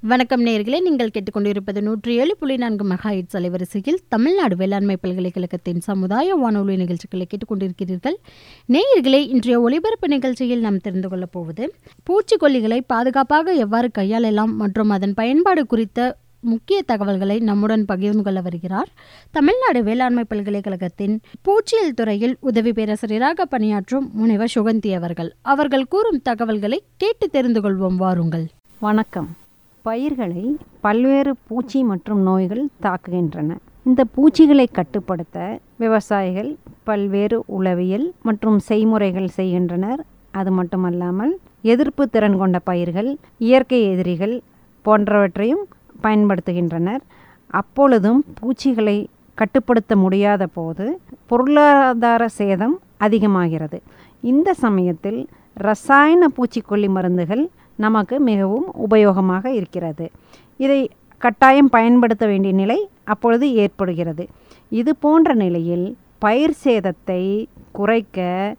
வணக்கம் நேயர்களே நீங்கள் கேட்டுக்கொண்டிருப்பது நூற்றி ஏழு புள்ளி நான்கு மெகாஹிட்ஸ் அலைவரிசையில் தமிழ்நாடு வேளாண்மை பல்கலைக்கழகத்தின் சமுதாய வானொலி நிகழ்ச்சிகளை கேட்டுக்கொண்டிருக்கிறீர்கள் நேயர்களே இன்றைய ஒளிபரப்பு நிகழ்ச்சியில் நாம் தெரிந்து கொள்ளப் போவது பூச்சிக்கொல்லிகளை பாதுகாப்பாக எவ்வாறு கையாளலாம் மற்றும் அதன் பயன்பாடு குறித்த முக்கிய தகவல்களை நம்முடன் பகிர்ந்து கொள்ள வருகிறார் தமிழ்நாடு வேளாண்மை பல்கலைக்கழகத்தின் பூச்சியல் துறையில் உதவி பேராசிரியராக பணியாற்றும் முனைவர் சுகந்தி அவர்கள் அவர்கள் கூறும் தகவல்களை கேட்டு தெரிந்து கொள்வோம் வாருங்கள் வணக்கம் பயிர்களை பல்வேறு பூச்சி மற்றும் நோய்கள் தாக்குகின்றன இந்த பூச்சிகளை கட்டுப்படுத்த விவசாயிகள் பல்வேறு உளவியல் மற்றும் செய்முறைகள் செய்கின்றனர் அது மட்டுமல்லாமல் எதிர்ப்பு திறன் கொண்ட பயிர்கள் இயற்கை எதிரிகள் போன்றவற்றையும் பயன்படுத்துகின்றனர் அப்பொழுதும் பூச்சிகளை கட்டுப்படுத்த முடியாத போது பொருளாதார சேதம் அதிகமாகிறது இந்த சமயத்தில் ரசாயன பூச்சிக்கொல்லி மருந்துகள் நமக்கு மிகவும் உபயோகமாக இருக்கிறது இதை கட்டாயம் பயன்படுத்த வேண்டிய நிலை அப்பொழுது ஏற்படுகிறது இது போன்ற நிலையில் பயிர் சேதத்தை குறைக்க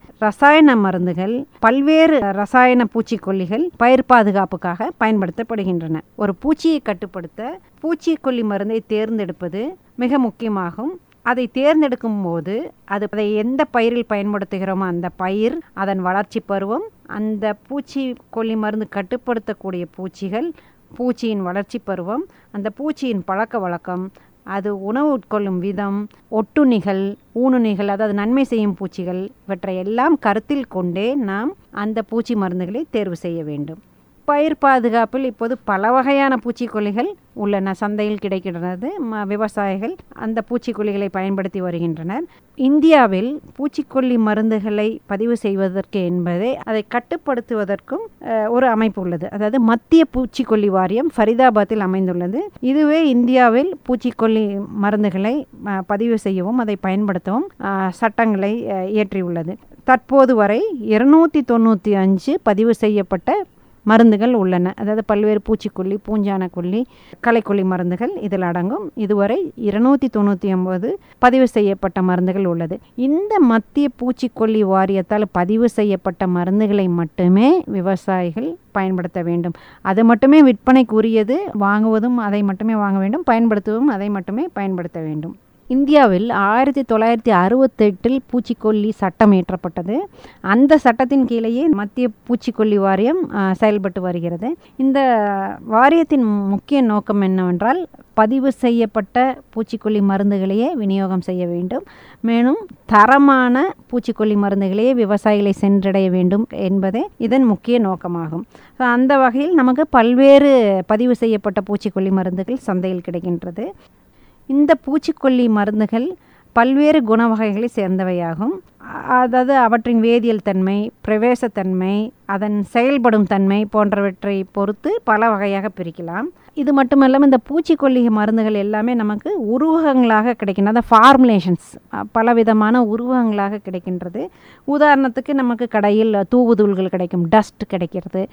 ரசாயன மருந்துகள் பல்வேறு ரசாயன பூச்சிக்கொல்லிகள் பயிர் பாதுகாப்புக்காக பயன்படுத்தப்படுகின்றன ஒரு பூச்சியை கட்டுப்படுத்த பூச்சிக்கொல்லி மருந்தை தேர்ந்தெடுப்பது மிக முக்கியமாகும் அதை தேர்ந்தெடுக்கும் போது அது அதை எந்த பயிரில் பயன்படுத்துகிறோமோ அந்த பயிர் அதன் வளர்ச்சி பருவம் அந்த பூச்சி கொல்லி மருந்து கட்டுப்படுத்தக்கூடிய பூச்சிகள் பூச்சியின் வளர்ச்சி பருவம் அந்த பூச்சியின் பழக்க வழக்கம் அது உணவு உட்கொள்ளும் விதம் ஒட்டுண்ணிகள் ஊனுண்ணிகள் அதாவது நன்மை செய்யும் பூச்சிகள் இவற்றை எல்லாம் கருத்தில் கொண்டே நாம் அந்த பூச்சி மருந்துகளை தேர்வு செய்ய வேண்டும் பயிர் பாதுகாப்பில் இப்போது பல வகையான பூச்சிக்கொல்லிகள் உள்ளன சந்தையில் கிடைக்கின்றது ம விவசாயிகள் அந்த பூச்சிக்கொல்லிகளை பயன்படுத்தி வருகின்றனர் இந்தியாவில் பூச்சிக்கொல்லி மருந்துகளை பதிவு செய்வதற்கு என்பதை அதை கட்டுப்படுத்துவதற்கும் ஒரு அமைப்பு உள்ளது அதாவது மத்திய பூச்சிக்கொல்லி வாரியம் ஃபரிதாபாத்தில் அமைந்துள்ளது இதுவே இந்தியாவில் பூச்சிக்கொல்லி மருந்துகளை பதிவு செய்யவும் அதை பயன்படுத்தவும் சட்டங்களை இயற்றியுள்ளது தற்போது வரை இருநூற்றி தொண்ணூற்றி அஞ்சு பதிவு செய்யப்பட்ட மருந்துகள் உள்ளன அதாவது பல்வேறு பூச்சிக்கொல்லி பூஞ்சான கொல்லி களைக்கொல்லி மருந்துகள் இதில் அடங்கும் இதுவரை இருநூற்றி தொண்ணூற்றி ஒம்பது பதிவு செய்யப்பட்ட மருந்துகள் உள்ளது இந்த மத்திய பூச்சிக்கொல்லி வாரியத்தால் பதிவு செய்யப்பட்ட மருந்துகளை மட்டுமே விவசாயிகள் பயன்படுத்த வேண்டும் அது மட்டுமே விற்பனைக்குரியது வாங்குவதும் அதை மட்டுமே வாங்க வேண்டும் பயன்படுத்துவதும் அதை மட்டுமே பயன்படுத்த வேண்டும் இந்தியாவில் ஆயிரத்தி தொள்ளாயிரத்தி அறுபத்தெட்டில் பூச்சிக்கொல்லி சட்டம் இயற்றப்பட்டது அந்த சட்டத்தின் கீழேயே மத்திய பூச்சிக்கொல்லி வாரியம் செயல்பட்டு வருகிறது இந்த வாரியத்தின் முக்கிய நோக்கம் என்னவென்றால் பதிவு செய்யப்பட்ட பூச்சிக்கொல்லி மருந்துகளையே விநியோகம் செய்ய வேண்டும் மேலும் தரமான பூச்சிக்கொல்லி மருந்துகளையே விவசாயிகளை சென்றடைய வேண்டும் என்பதே இதன் முக்கிய நோக்கமாகும் அந்த வகையில் நமக்கு பல்வேறு பதிவு செய்யப்பட்ட பூச்சிக்கொல்லி மருந்துகள் சந்தையில் கிடைக்கின்றது இந்த பூச்சிக்கொல்லி மருந்துகள் பல்வேறு குண வகைகளை சேர்ந்தவையாகும் அதாவது அவற்றின் வேதியியல் தன்மை பிரவேசத்தன்மை அதன் செயல்படும் தன்மை போன்றவற்றை பொறுத்து பல வகையாக பிரிக்கலாம் இது மட்டுமல்லாமல் இந்த பூச்சிக்கொல்லி மருந்துகள் எல்லாமே நமக்கு உருவகங்களாக கிடைக்கின்றன அதாவது ஃபார்முலேஷன்ஸ் பலவிதமான உருவகங்களாக கிடைக்கின்றது உதாரணத்துக்கு நமக்கு கடையில் தூவுதூள்கள் கிடைக்கும் டஸ்ட் கிடைக்கிறது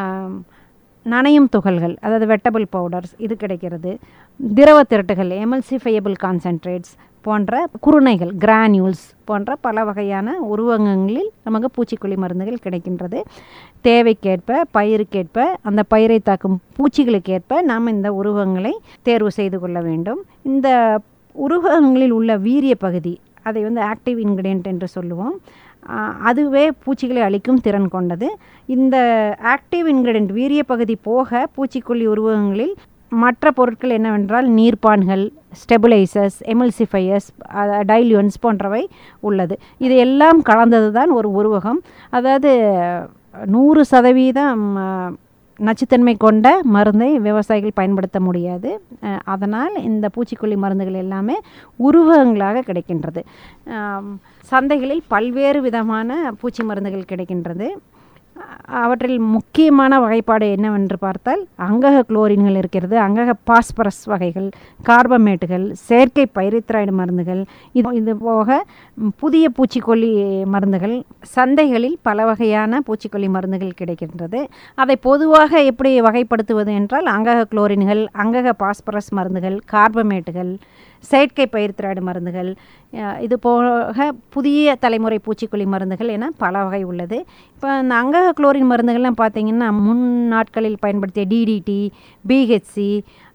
நனையும் துகள்கள் அதாவது வெட்டபிள் பவுடர்ஸ் இது கிடைக்கிறது திரவ திரட்டுகள் எமல்சிஃபையபிள் கான்சன்ட்ரேட்ஸ் போன்ற குருணைகள் கிரானியூல்ஸ் போன்ற பல வகையான உருவகங்களில் நமக்கு பூச்சிக்கொல்லி மருந்துகள் கிடைக்கின்றது தேவைக்கேற்ப பயிருக்கேற்ப அந்த பயிரை தாக்கும் பூச்சிகளுக்கேற்ப நாம் இந்த உருவகங்களை தேர்வு செய்து கொள்ள வேண்டும் இந்த உருவகங்களில் உள்ள வீரிய பகுதி அதை வந்து ஆக்டிவ் இன்க்ரீடியன்ட் என்று சொல்லுவோம் அதுவே பூச்சிகளை அழிக்கும் திறன் கொண்டது இந்த ஆக்டிவ் இன்க்ரீடியன்ட் வீரிய பகுதி போக பூச்சிக்கொல்லி உருவகங்களில் மற்ற பொருட்கள் என்னவென்றால் நீர்ப்பான்கள் ஸ்டெபிளைசர்ஸ் எமல்சிஃபையர்ஸ் டைல்யூன்ஸ் போன்றவை உள்ளது இது எல்லாம் கலந்தது தான் ஒரு உருவகம் அதாவது நூறு சதவீதம் நச்சுத்தன்மை கொண்ட மருந்தை விவசாயிகள் பயன்படுத்த முடியாது அதனால் இந்த பூச்சிக்கொல்லி மருந்துகள் எல்லாமே உருவகங்களாக கிடைக்கின்றது சந்தைகளில் பல்வேறு விதமான பூச்சி மருந்துகள் கிடைக்கின்றது அவற்றில் முக்கியமான வகைப்பாடு என்னவென்று பார்த்தால் அங்கக குளோரின்கள் இருக்கிறது அங்கக பாஸ்பரஸ் வகைகள் கார்பமேட்டுகள் செயற்கை பைரித்ராய்டு மருந்துகள் இது இது போக புதிய பூச்சிக்கொல்லி மருந்துகள் சந்தைகளில் பல வகையான பூச்சிக்கொல்லி மருந்துகள் கிடைக்கின்றது அதை பொதுவாக எப்படி வகைப்படுத்துவது என்றால் அங்கக குளோரின்கள் அங்கக பாஸ்பரஸ் மருந்துகள் கார்பமேட்டுகள் செயற்கை பயிர்த்திராடு மருந்துகள் அஹ் இது போக புதிய தலைமுறை பூச்சிக்கொல்லி மருந்துகள் என பல வகை உள்ளது இப்போ இந்த அங்கக குளோரின் மருந்துகள்லாம் பார்த்தீங்கன்னா முன் நாட்களில் பயன்படுத்திய டிடிடி பிஹெச்சி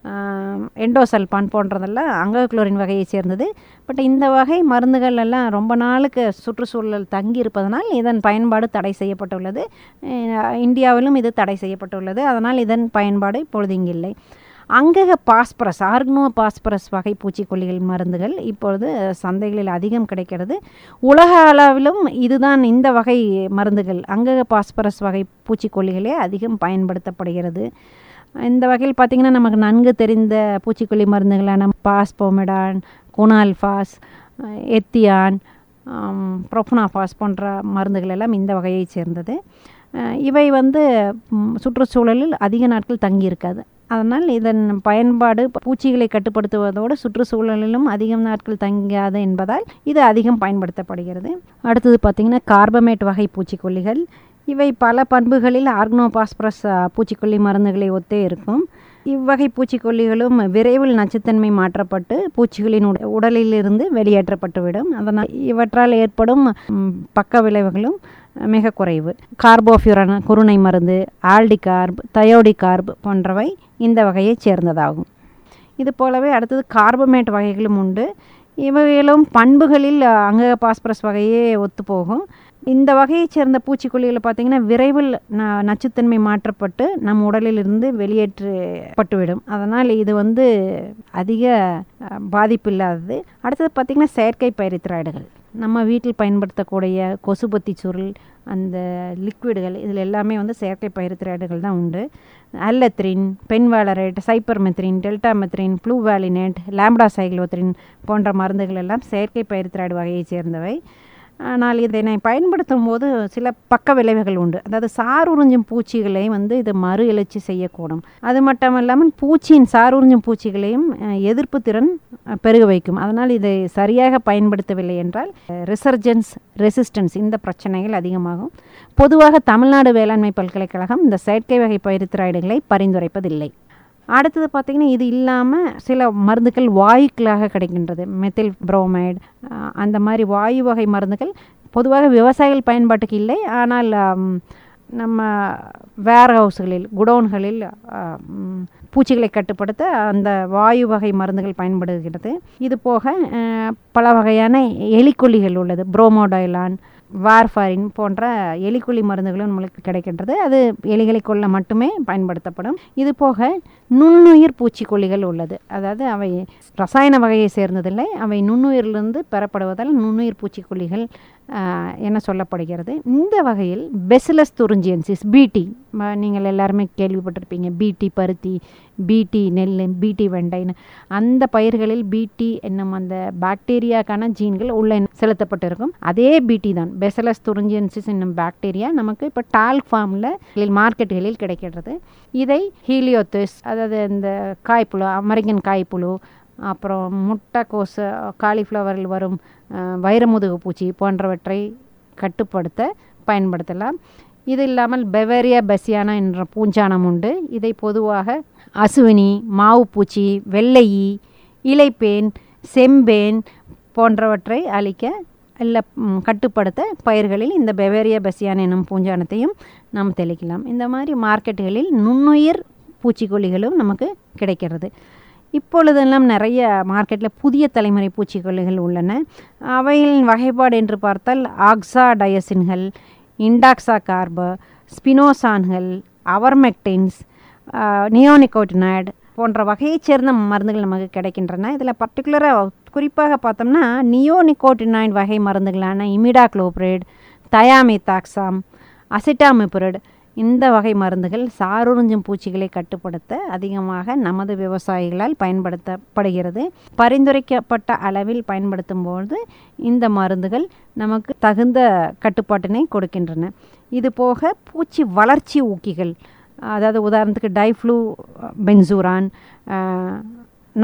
எண்டோசல்பான் போன்றதெல்லாம் அங்கக குளோரின் வகையை சேர்ந்தது பட் இந்த வகை மருந்துகள் எல்லாம் ரொம்ப நாளுக்கு சுற்றுச்சூழல் தங்கி இருப்பதனால் இதன் பயன்பாடு தடை செய்யப்பட்டுள்ளது அஹ் இந்தியாவிலும் இது தடை செய்யப்பட்டுள்ளது அதனால் இதன் பயன்பாடு இப்பொழுது இங்கில்லை அங்கக பாஸ்பரஸ் ஆர்கனோ பாஸ்பரஸ் வகை பூச்சிக்கொல்லிகள் மருந்துகள் இப்பொழுது சந்தைகளில் அதிகம் கிடைக்கிறது உலக அளவிலும் இதுதான் இந்த வகை மருந்துகள் அங்கக பாஸ்பரஸ் வகை பூச்சிக்கொல்லிகளே அதிகம் பயன்படுத்தப்படுகிறது இந்த வகையில் பார்த்திங்கன்னா நமக்கு நன்கு தெரிந்த பூச்சிக்கொல்லி மருந்துகளான பாஸ்போமெடான் குணால்ஃபாஸ் எத்தியான் ப்ரொஃபனாஃபாஸ் போன்ற மருந்துகள் எல்லாம் இந்த வகையைச் சேர்ந்தது அஹ் இவை வந்து ம், சுற்றுச்சூழலில் அதிக நாட்கள் தங்கியிருக்காது அதனால் இதன் பயன்பாடு பூச்சிகளை கட்டுப்படுத்துவதோடு சுற்றுச்சூழலிலும் அதிகம் நாட்கள் தங்காது என்பதால் இது அதிகம் பயன்படுத்தப்படுகிறது அடுத்தது பார்த்திங்கன்னா கார்பமேட் வகை பூச்சிக்கொல்லிகள் இவை பல பண்புகளில் ஆர்கனோபாஸ்பரஸ் அஹ், பூச்சிக்கொல்லி மருந்துகளை ஒத்தே இருக்கும் இவ்வகை பூச்சிக்கொல்லிகளும் விரைவில் நச்சுத்தன்மை மாற்றப்பட்டு பூச்சிகளின் உட- உடலிலிருந்து வெளியேற்றப்பட்டுவிடும் அதனால் இவற்றால் ஏற்படும் ம், பக்க விளைவுகளும் மிக குறைவு கார்போஃபியூரன் குருணை மருந்து ஆல்டிகார்ப் தயோடிகார்ப் போன்றவை இந்த வகையைச் சேர்ந்ததாகும் இது போலவே அடுத்தது கார்பமேட் வகைகளும் உண்டு இவைகளும் பண்புகளில் அஹ், அங்க பாஸ்பரஸ் வகையே ஒத்துப்போகும் இந்த வகையைச் சேர்ந்த பூச்சிக்கொல்லிகளை பார்த்திங்கன்னா விரைவில் ந நச்சுத்தன்மை மாற்றப்பட்டு நம் உடலிலிருந்து வெளியேற்றப்பட்டுவிடும் அதனால் இது வந்து அதிக அஹ், பாதிப்பு இல்லாதது அடுத்தது பார்த்திங்கன்னா செயற்கை பயிரித்திராய்டுகள் நம்ம வீட்டில் பயன்படுத்தக்கூடிய கொசுபத்தி சுருள் அந்த லிக்விடுகள் இதில் எல்லாமே வந்து செயற்கை பயிரித்திராய்டுகள் தான் உண்டு allethrin fenvalerate cypermethrin deltamethrin fluvalinate lambda cyhalothrin போன்ற மருந்துகள் எல்லாம் செயற்கை பயிரித்திராய்டு வகையைச் சேர்ந்தவை ஆனால் இதனை பயன்படுத்தும் போது சில பக்க விளைவுகள் உண்டு அதாவது சார் உறிஞ்சும் பூச்சிகளை வந்து இது மறு எழுச்சி செய்யக்கூடும் அது மட்டும் இல்லாமல் பூச்சியின் சார் உறிஞ்சும் பூச்சிகளையும் அஹ், எதிர்ப்பு திறன் அஹ், பெருக வைக்கும் அதனால் இதை சரியாக பயன்படுத்தவில்லை என்றால் ரெசர்ஜன்ஸ் ரெசிஸ்டன்ஸ் இந்த பிரச்சனைகள் அதிகமாகும் பொதுவாக தமிழ்நாடு வேளாண்மை பல்கலைக்கழகம் இந்த செயற்கை வகை பயிரித்திராய்டுகளை பரிந்துரைப்பதில்லை அடுத்தது பார்த்திங்கன்னா இது இல்லாமல் சில மருந்துகள் வாயுக்களாக கிடைக்கின்றது மெத்தில் புரோமைடு அந்த மாதிரி வாயு வகை மருந்துகள் பொதுவாக விவசாயிகள் பயன்பாட்டுக்கு இல்லை ஆனால் ஆம், நம்ம வேர் ஹவுஸ்களில் குடோன்களில் ஆம், பூச்சிகளை கட்டுப்படுத்த அந்த வாயு வகை மருந்துகள் பயன்படுகிறது இது போக அஹ், பல வகையான எலிக்கொல்லிகள் உள்ளது புரோமோடைலான் வார்ஃபாரின் போன்ற எலிக்கொல்லி மருந்துகளும் நம்மளுக்கு கிடைக்கின்றது அது எலிகளை கொல்ல மட்டுமே பயன்படுத்தப்படும் இது போக நுண்ணுயிர் பூச்சிக்கொல்லிகள் உள்ளது அதாவது அவை ரசாயன வகையை சேர்ந்ததில்லை அவை நுண்ணுயிரிலிருந்து பெறப்படுவதால் நுண்ணுயிர் பூச்சிக்கொல்லிகள் ஆஹ், என சொல்லப்படுகிறது இந்த வகையில் பெசிலஸ் துறிஞ்சியன்சிஸ் பிடி நீங்கள் எல்லாருமே கேள்விப்பட்டிருப்பீங்க பிடி பருத்தி பிடி நெல் பிடி வெண்டைன்னு அந்த பயிர்களில் பிடி என்னும் அந்த பாக்டீரியாக்கான ஜீன்கள் உள்ளே செலுத்தப்பட்டிருக்கும் அதே பிடி தான் பெசலஸ் துறிஞ்சியன்சிஸ் என்னும் பாக்டீரியா நமக்கு இப்போ டால்க் ஃபார்மில் மார்க்கெட்டுகளில் கிடைக்கிறது இதை ஹீலியோத்திஸ் அதாவது இந்த காய்ப்புழு அமெரிக்கன் காய்ப்புழு அப்புறம் முட்டைக்கோசு காலிஃப்ளவரில் வரும் அஹ், வைரமுதுகு பூச்சி போன்றவற்றை கட்டுப்படுத்த பயன்படுத்தலாம் இது இல்லாமல் பெவேரியா பெசியானா என்ற பூஞ்சானம் உண்டு இதை பொதுவாக அசுவினி மாவுப்பூச்சி வெள்ளையி இலைப்பேன் செம்பேன் போன்றவற்றை அழிக்க இல்லை ம், கட்டுப்படுத்த பயிர்களில் இந்த பெவேரியா பெசியான் எனும் பூஞ்சானத்தையும் நாம் தெளிக்கலாம் இந்த மாதிரி மார்க்கெட்டுகளில் நுண்ணுயிர் பூச்சிக்கொல்லிகளும் நமக்கு கிடைக்கிறது இப்பொழுதெல்லாம் நிறைய மார்க்கெட்டில் புதிய தலைமுறை பூச்சிக்கொல்லிகள் உள்ளன அவைகளின் வகைப்பாடு என்று பார்த்தால் ஆக்சா டயசின்கள் இண்டாக்சா கார்பு ஸ்பினோசான்கள் அவர்மெக்டின்ஸ் நியோனிகோட்டினாய்டு போன்ற வகையைச் சேர்ந்த மருந்துகள் நமக்கு கிடைக்கின்றன இதில் பர்டிகுலராக குறிப்பாக பார்த்தோம்னா நியோனிகோட்டினாய்டு வகை மருந்துகளான இமிடாக்ளோப்ரேட் தயாமித்தாக்சாம் அசிட்டாமிப்ரேட் இந்த வகை மருந்துகள் சாருறிஞ்சும் பூச்சிகளை கட்டுப்படுத்த அதிகமாக நமது விவசாயிகளால் பயன்படுத்தப்படுகிறது பரிந்துரைக்கப்பட்ட அளவில் பயன்படுத்தும் பொழுது இந்த மருந்துகள் நமக்கு தகுந்த கட்டுப்பாட்டினை கொடுக்கின்றன இது போக பூச்சி வளர்ச்சி ஊக்கிகள் அதாவது உதாரணத்துக்கு டைஃப்ளூ பென்சூரான்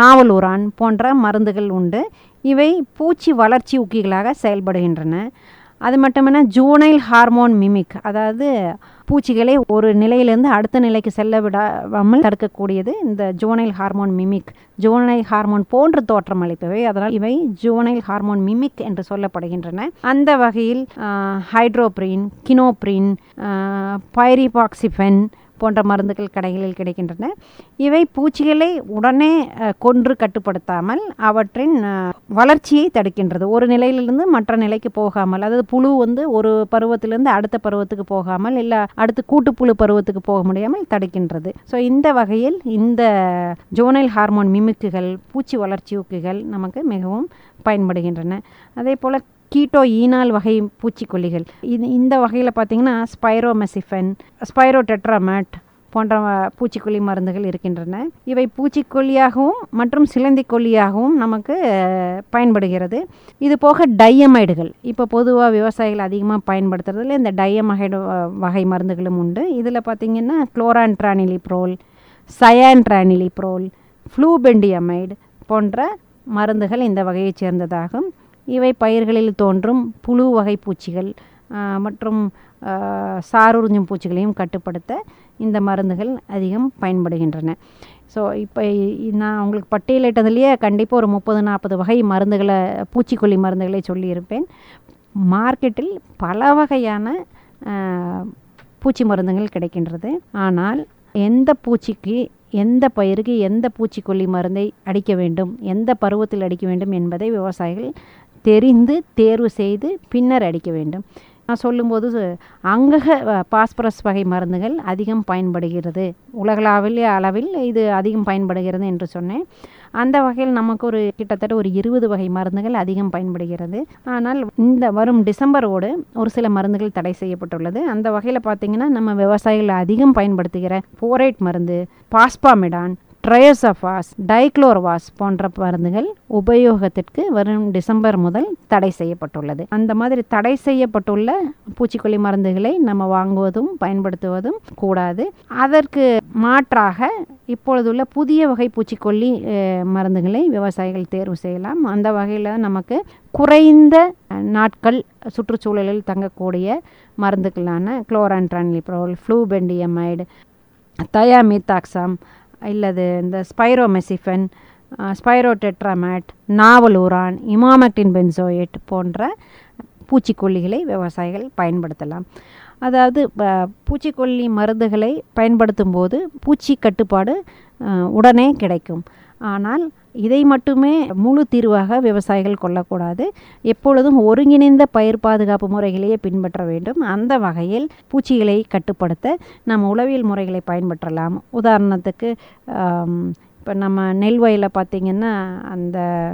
நாவலூரான் போன்ற மருந்துகள் உண்டு இவை பூச்சி வளர்ச்சி ஊக்கிகளாக செயல்படுகின்றன அது மட்டுமல்ல ஜூனைல் ஹார்மோன் மிமிக் அதாவது பூச்சிகளை ஒரு நிலையிலிருந்து அடுத்த நிலைக்கு செல்ல விடாமல் தடுக்கக்கூடியது இந்த juvenile hormone mimic juvenile hormone போன்று தோற்றமளிப்பவை அதனால் இவை ஜோனைல் ஹார்மோன் மிமிக் என்று சொல்லப்படுகின்றன அந்த வகையில் ஹைட்ரோப்ரின் கினோப்ரின் பைரிபாக்சிஃபென் போன்ற மருந்துகள் கடைகளில் கிடைக்கின்றன இவை பூச்சிகளை உடனே கொன்று கட்டுப்படுத்தாமல் அவற்றின் வளர்ச்சியை தடுக்கின்றது ஒரு நிலையிலிருந்து மற்ற நிலைக்கு போகாமல் அதாவது புழு வந்து ஒரு பருவத்திலிருந்து அடுத்த பருவத்துக்கு போகாமல் இல்லை அடுத்து கூட்டுப்புழு பருவத்துக்கு போக முடியாமல் தடுக்கின்றது ஸோ இந்த வகையில் இந்த ஜோனல் ஹார்மோன் மிமிக்குகள் பூச்சி வளர்ச்சி ஊக்குகள் நமக்கு மிகவும் பயன்படுகின்றன அதே போல் கீட்டோ ஈனால் வகை பூச்சிக்கொல்லிகள் இது இந்த வகையில் பார்த்திங்கன்னா ஸ்பைரோமெசிஃபன் ஸ்பைரோ டெட்ராமேட் போன்ற பூச்சிக்கொல்லி மருந்துகள் இருக்கின்றன இவை பூச்சிக்கொல்லியாகவும் மற்றும் சிலந்தி கொல்லியாகவும் நமக்கு பயன்படுகிறது இது போக டையமைடுகள் இப்போ பொதுவாக விவசாயிகள் அதிகமாக பயன்படுத்துறதுல இந்த டையமைடு வகை மருந்துகளும் உண்டு இதில் பார்த்திங்கன்னா குளோரான்ட்ரானிலிப்ரோல் சயான்ட்ரானிலிப்ரோல் ஃப்ளூபெண்டியமைடு போன்ற மருந்துகள் இந்த வகையைச் சேர்ந்ததாகும் இவை பயிர்களில் தோன்றும் புழு வகை பூச்சிகள் மற்றும் சாருறிஞ்சும் பூச்சிகளையும் கட்டுப்படுத்த இந்த மருந்துகள் அதிகம் பயன்படுகின்றன ஸோ இப்போ நான் உங்களுக்கு பட்டியலிட்டதுலேயே கண்டிப்பாக ஒரு முப்பது நாற்பது வகை மருந்துகளை பூச்சிக்கொல்லி மருந்துகளை சொல்லியிருப்பேன் மார்க்கெட்டில் பல வகையான பூச்சி மருந்துகள் கிடைக்கின்றது ஆனால் எந்த பூச்சிக்கு எந்த பயிருக்கு எந்த பூச்சிக்கொல்லி மருந்தை அடிக்க வேண்டும் எந்த பருவத்தில் அடிக்க வேண்டும் என்பதை விவசாயிகள் தெரிந்து தேர்வு செய்து பின்னர் அடிக்க வேண்டும் நான் சொல்லும்போது அங்கக பாஸ்பரஸ் வகை மருந்துகள் அதிகம் பயன்படுகிறது உலகளாவிய அளவில் இது அதிகம் பயன்படுகிறது என்று சொன்னேன் அந்த வகையில் நமக்கு ஒரு கிட்டத்தட்ட ஒரு இருபது வகை மருந்துகள் அதிகம் பயன்படுகிறது ஆனால் இந்த வரும் டிசம்பரோடு ஒரு சில மருந்துகள் தடை செய்யப்பட்டுள்ளது அந்த வகையில் பார்த்திங்கன்னா நம்ம விவசாயிகள் அதிகம் பயன்படுத்துகிற போரேட் மருந்து பாஸ்பாமிடான் ட்ரையோசஃபாஸ் டைக்ளோர்வாஸ் போன்ற மருந்துகள் உபயோகத்திற்கு வரும் டிசம்பர் முதல் தடை செய்யப்பட்டுள்ளது அந்த மாதிரி தடை செய்யப்பட்டுள்ள பூச்சிக்கொல்லி மருந்துகளை நம்ம வாங்குவதும் பயன்படுத்துவதும் கூடாது அதற்கு மாற்றாக இப்பொழுதுள்ள புதிய வகை பூச்சிக்கொல்லி மருந்துகளை விவசாயிகள் தேர்வு செய்யலாம் அந்த வகையில் நமக்கு குறைந்த நாட்கள் சுற்றுச்சூழலில் தங்கக்கூடிய மருந்துகளான குளோரான்ட்ரான்லிப்ரோல் ஃப்ளூபெண்டியமைடு தயாமித்தாக்சாம் இல்லது இந்த ஸ்பைரோமெசிஃபன் ஸ்பைரோடெட்ராமேட் நாவலூரான் இமாமெக்டின் பென்சோயேட் போன்ற பூச்சிக்கொல்லிகளை விவசாயிகள் பயன்படுத்தலாம் அதாவது பூச்சிக்கொல்லி மருந்துகளை பயன்படுத்தும் போது பூச்சி கட்டுப்பாடு உடனே கிடைக்கும் ஆனால் இதை மட்டுமே முழு தீர்வாக விவசாயிகள் கொள்ளக்கூடாது எப்பொழுதும் ஒருங்கிணைந்த பயிர் பாதுகாப்பு முறைகளையே பின்பற்ற வேண்டும் அந்த வகையில் பூச்சிகளை கட்டுப்படுத்த நம்ம உளவியல் முறைகளை பயன்பற்றலாம் உதாரணத்துக்கு இப்போ நம்ம நெல் வயலில் பார்த்திங்கன்னா அந்த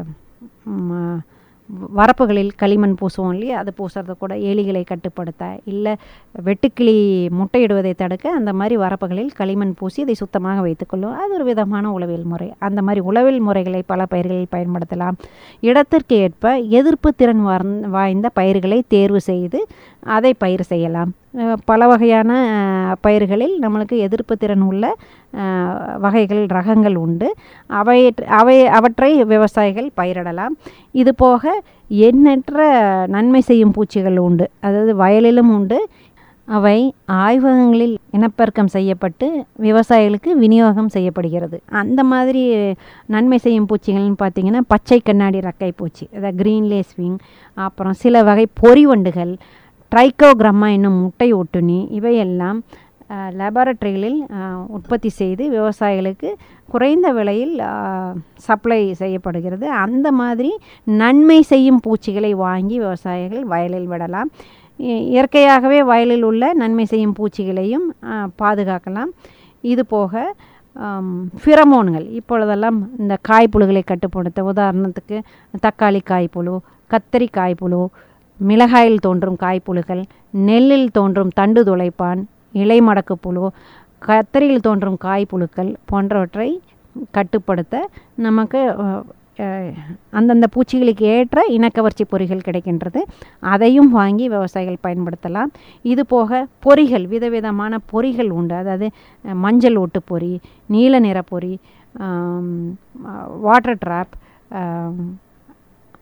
வரப்புகளில் களிமண் பூசுவோம் இல்லையா அது பூசுறத கூட எலிகளை கட்டுப்படுத்த இல்லை வெட்டுக்கிளி முட்டையிடுவதை தடுக்க அந்த மாதிரி வரப்புகளில் களிமண் பூசி அதை சுத்தமாக வைத்துக்கொள்ளும் அது ஒரு விதமான உளவியல் முறை அந்த மாதிரி உளவியல் முறைகளை பல பயிர்களில் பயன்படுத்தலாம் இடத்திற்கு ஏற்ப எதிர்ப்பு திறன் வாய்ந்த பயிர்களை தேர்வு செய்து அதை பயிர் செய்யலாம் பல வகையான பயிர்களில் நம்மளுக்கு எதிர்ப்பு திறன் உள்ள வகைகள் ரகங்கள் உண்டு அவை அவை அவற்றை விவசாயிகள் பயிரிடலாம் இது போக எண்ணற்ற நன்மை செய்யும் பூச்சிகள் உண்டு அதாவது வயலிலும் உண்டு அவை ஆய்வகங்களில் இனப்பெருக்கம் செய்யப்பட்டு விவசாயிகளுக்கு விநியோகம் செய்யப்படுகிறது அந்த மாதிரி நன்மை செய்யும் பூச்சிகள்னு பார்த்திங்கன்னா பச்சை கண்ணாடி ரக்கை பூச்சி அதாவது க்ரீன்லேஸ் விங் அப்புறம் சில வகை பொறிவண்டுகள் ட்ரைக்கோகிரம்மா என்னும் முட்டை ஒட்டுணி இவையெல்லாம் லேபார்டரிகளில் உற்பத்தி செய்து விவசாயிகளுக்கு குறைந்த விலையில் சப்ளை செய்யப்படுகிறது அந்த மாதிரி நன்மை செய்யும் பூச்சிகளை வாங்கி விவசாயிகள் வயலில் விடலாம் இயற்கையாகவே வயலில் உள்ள நன்மை செய்யும் பூச்சிகளையும் பாதுகாக்கலாம் இது போக ஃபிரமோன்கள் இப்பொழுதெல்லாம் இந்த காய்ப்புழுகளை கட்டுப்படுத்த உதாரணத்துக்கு தக்காளி காய்ப்புழு கத்தரி காய்ப்புழு மிளகாயில் தோன்றும் காய்ப்புழுகள் நெல்லில் தோன்றும் தண்டு துளைப்பான் இலை மடக்கு புழு கத்தரியில் தோன்றும் காய்ப்புழுக்கள் போன்றவற்றை கட்டுப்படுத்த நமக்கு அந்தந்த பூச்சிகளுக்கு ஏற்ற இனக்கவர்ச்சி பொறிகள் கிடைக்கின்றது அதையும் வாங்கி விவசாயிகள் பயன்படுத்தலாம் இது போக பொறிகள் விதவிதமான பொறிகள் உண்டு அதாவது மஞ்சள் ஓட்டு பொறி நீல நிற பொறி வாட்டர் ட்ராப்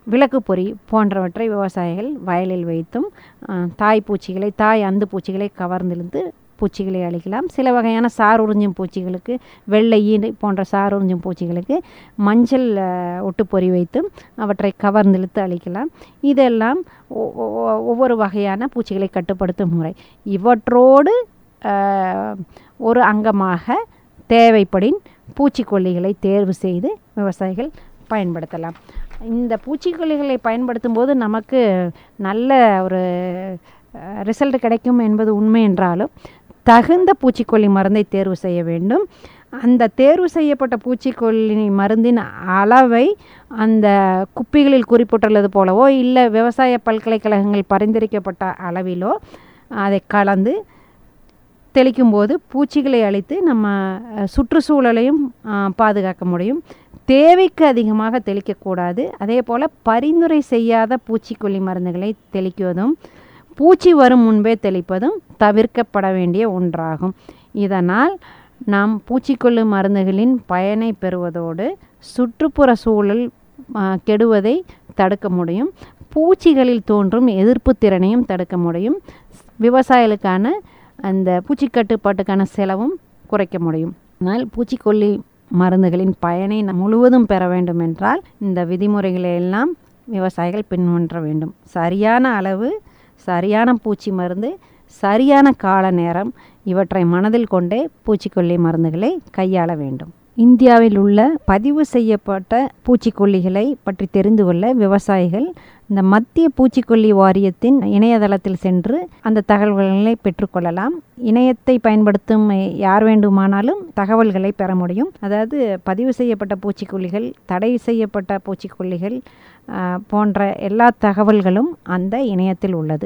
விளக்கு பொறி போன்றவற்றை விவசாயிகள் வயலில் வைத்தும் அஹ், தாய் பூச்சிகளை தாய் அந்து பூச்சிகளை கவர்ந்திழுந்து பூச்சிகளை அழிக்கலாம் சில வகையான சார் உறிஞ்சும் பூச்சிகளுக்கு வெள்ளை ஈடு போன்ற சார் உறிஞ்சும் பூச்சிகளுக்கு மஞ்சள் அஹ், ஒட்டுப்பொறி வைத்தும் அவற்றை கவர்ந்திழுத்து அழிக்கலாம் இதெல்லாம் ஒ- ஒ- ஒவ்வொரு வகையான பூச்சிகளை கட்டுப்படுத்தும் முறை இவற்றோடு அஹ், ஒரு அங்கமாக தேவைப்படின் பூச்சிக்கொல்லிகளை தேர்வு செய்து விவசாயிகள் பயன்படுத்தலாம் இந்த பூச்சிக்கொல்லிகளை பயன்படுத்தும் போது நமக்கு நல்ல ஒரு ரிசல்ட் கிடைக்கும் என்பது உண்மை என்றாலும் தகுந்த பூச்சிக்கொல்லி மருந்தை தேர்வு செய்ய வேண்டும் அந்த தேர்வு செய்யப்பட்ட பூச்சிக்கொல்லி மருந்தின் அளவை அந்த குப்பிகளில் குறிப்பிட்டுள்ளது போலவோ இல்லை விவசாய பல்கலைக்கழகங்கள் பரிந்துரைக்கப்பட்ட அளவிலோ அதை கலந்து தெளிக்கும் போது பூச்சிகளை அழித்து நம்ம அஹ், சுற்றுச்சூழலையும் அஹ், பாதுகாக்க முடியும் தேவைக்கு அதிகமாக தெளிக்கக்கூடாது அதே போல் பரிந்துரை செய்யாத பூச்சிக்கொல்லி மருந்துகளை தெளிக்குவதும் பூச்சி வரும் முன்பே தெளிப்பதும் தவிர்க்கப்பட வேண்டிய ஒன்றாகும் இதனால் நாம் பூச்சிக்கொல்லி மருந்துகளின் பயனை பெறுவதோடு சுற்றுப்புற சூழல் அஹ், கெடுவதை தடுக்க முடியும் பூச்சிகளில் தோன்றும் எதிர்ப்பு திறனையும் தடுக்க முடியும் விவசாயிகளுக்கான அந்த பூச்சி கட்டுப்பாட்டுக்கான செலவும் குறைக்க முடியும் ஆனால் பூச்சிக்கொல்லி மருந்துகளின் பயனை நாம் முழுவதும் பெற வேண்டும் என்றால் இந்த விதிமுறைகளை எல்லாம் விவசாயிகள் பின்பற்ற வேண்டும் சரியான அளவு சரியான பூச்சி மருந்து சரியான கால நேரம் இவற்றை மனதில் கொண்டே பூச்சிக்கொல்லி மருந்துகளை கையாள வேண்டும் இந்தியாவில் உள்ள பதிவு செய்யப்பட்ட பூச்சிக்கொல்லிகளை பற்றி தெரிந்து கொள்ள விவசாயிகள் இந்த மத்திய பூச்சிக்கொல்லி வாரியத்தின் இணையதளத்தில் சென்று அந்த தகவல்களை பெற்றுக்கொள்ளலாம் இணையத்தை பயன்படுத்தும் யார் வேண்டுமானாலும் தகவல்களை பெற முடியும் அதாவது பதிவு செய்யப்பட்ட பூச்சிக்கொல்லிகள் தடை செய்யப்பட்ட பூச்சிக்கொல்லிகள் ஆஹ், போன்ற எல்லா தகவல்களும் அந்த இணையத்தில் உள்ளது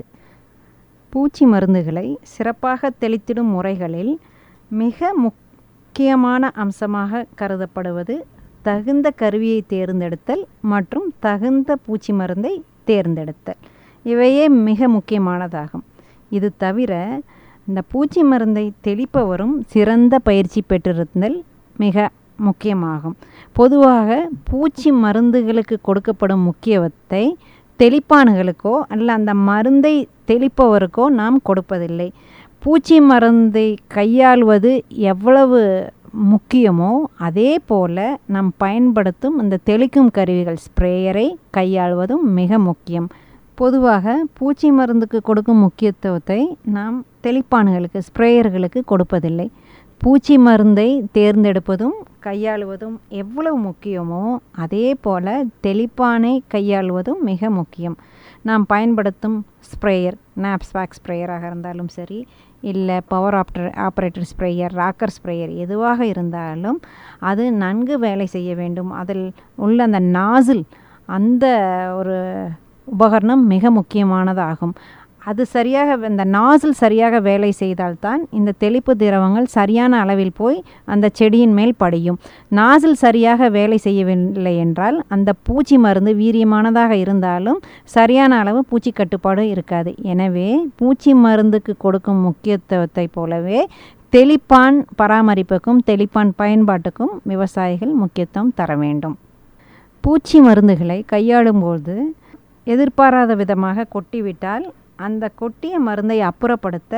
பூச்சி மருந்துகளை சிறப்பாக தெளித்திடும் முறைகளில் மிக முக்கியமான அம்சமாக கருதப்படுவது தகுந்த கருவியை தேர்ந்தெடுத்தல் மற்றும் தகுந்த பூச்சி மருந்தை தேர்ந்தெடுத்தல் இவையே மிக முக்கியமானதாகும் இது தவிர இந்த பூச்சி மருந்தை தெளிப்பவரும் சிறந்த பயிற்சி பெற்றிருந்தல் மிக முக்கியமாகும் பொதுவாக பூச்சி மருந்துகளுக்கு கொடுக்கப்படும் முக்கியத்தை தெளிப்பான்களுக்கோ அல்ல அந்த மருந்தை தெளிப்பவருக்கோ நாம் கொடுப்பதில்லை பூச்சி மருந்தை கையாள்வது எவ்வளவு முக்கியமோ அதே போல் நாம் பயன்படுத்தும் இந்த தெளிக்கும் கருவிகள் ஸ்ப்ரேயரை கையாள்வதும் மிக முக்கியம் பொதுவாக பூச்சி மருந்துக்கு கொடுக்கும் முக்கியத்துவத்தை நாம் தெளிப்பான்களுக்கு ஸ்ப்ரேயர்களுக்கு கொடுப்பதில்லை பூச்சி மருந்தை தேர்ந்தெடுப்பதும் கையாளுவதும் எவ்வளவு முக்கியமோ அதே போல் தெளிப்பானை கையாளுவதும் மிக முக்கியம் நாம் பயன்படுத்தும் ஸ்ப்ரேயர் நாப்ஸ்பாக் ஸ்ப்ரேயராக இருந்தாலும் சரி இல்லை power after operator sprayer rocker sprayer எதுவாக இருந்தாலும் அது நன்கு வேலை செய்ய வேண்டும் அதில் உள்ள அந்த நாசில் அந்த ஒரு உபகரணம் மிக முக்கியமானதாகும் அது சரியாக அந்த நாசில் சரியாக வேலை செய்தால்தான் இந்த தெளிப்பு திரவங்கள் சரியான அளவில் போய் அந்த செடியின் மேல் படியும் நாசில் சரியாக வேலை செய்யவில்லை என்றால் அந்த பூச்சி மருந்து வீரியமானதாக இருந்தாலும் சரியான அளவு பூச்சி கட்டுப்பாடு இருக்காது எனவே பூச்சி மருந்துக்கு கொடுக்கும் முக்கியத்துவத்தை போலவே தெளிப்பான் பராமரிப்புக்கும் தெளிப்பான் பயன்பாட்டுக்கும் விவசாயிகள் முக்கியத்துவம் தர வேண்டும் பூச்சி மருந்துகளை கையாளும்போது எதிர்பாராத விதமாக கொட்டிவிட்டால் அந்த கொட்டிய மருந்தை அப்புறப்படுத்த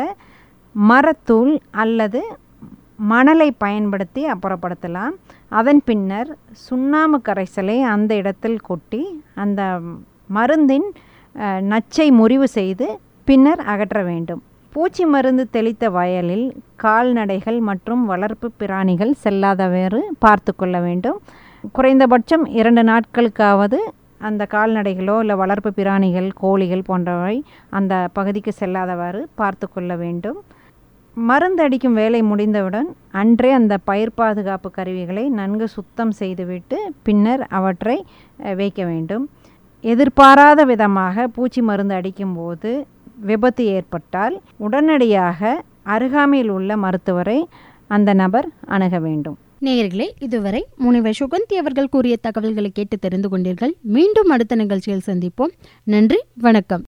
மரத்தூள் அல்லது மணலை பயன்படுத்தி அப்புறப்படுத்தலாம் அதன் பின்னர் சுண்ணாம்பு கரைசலை அந்த இடத்தில் கொட்டி அந்த மருந்தின் அஹ், நச்சை முறிவு செய்து பின்னர் அகற்ற வேண்டும் பூச்சி மருந்து தெளித்த வயலில் கால்நடைகள் மற்றும் வளர்ப்பு பிராணிகள் செல்லாதவாறு பார்த்து கொள்ள வேண்டும் குறைந்தபட்சம் இரண்டு நாட்களுக்காவது அந்த கால்நடைகளோ இல்லை வளர்ப்பு பிராணிகள் கோழிகள் போன்றவை அந்த பகுதிக்கு செல்லாதவாறு பார்த்து கொள்ள வேண்டும் மருந்து அடிக்கும் வேலை முடிந்தவுடன் அன்றே அந்த பயிர் பாதுகாப்பு கருவிகளை நன்கு சுத்தம் செய்துவிட்டு பின்னர் அவற்றை அஹ், வைக்க வேண்டும் எதிர்பாராத விதமாக பூச்சி மருந்து அடிக்கும்போது விபத்து ஏற்பட்டால் உடனடியாக அருகாமையில் உள்ள மருத்துவரை அந்த நபர் அணுக வேண்டும் நேயர்களே இதுவரை முனைவர் சுகந்தி அவர்கள் கூறிய தகவல்களை கேட்டு தெரிந்து கொண்டீர்கள் மீண்டும் அடுத்த நிகழ்ச்சியில் சந்திப்போம் நன்றி வணக்கம்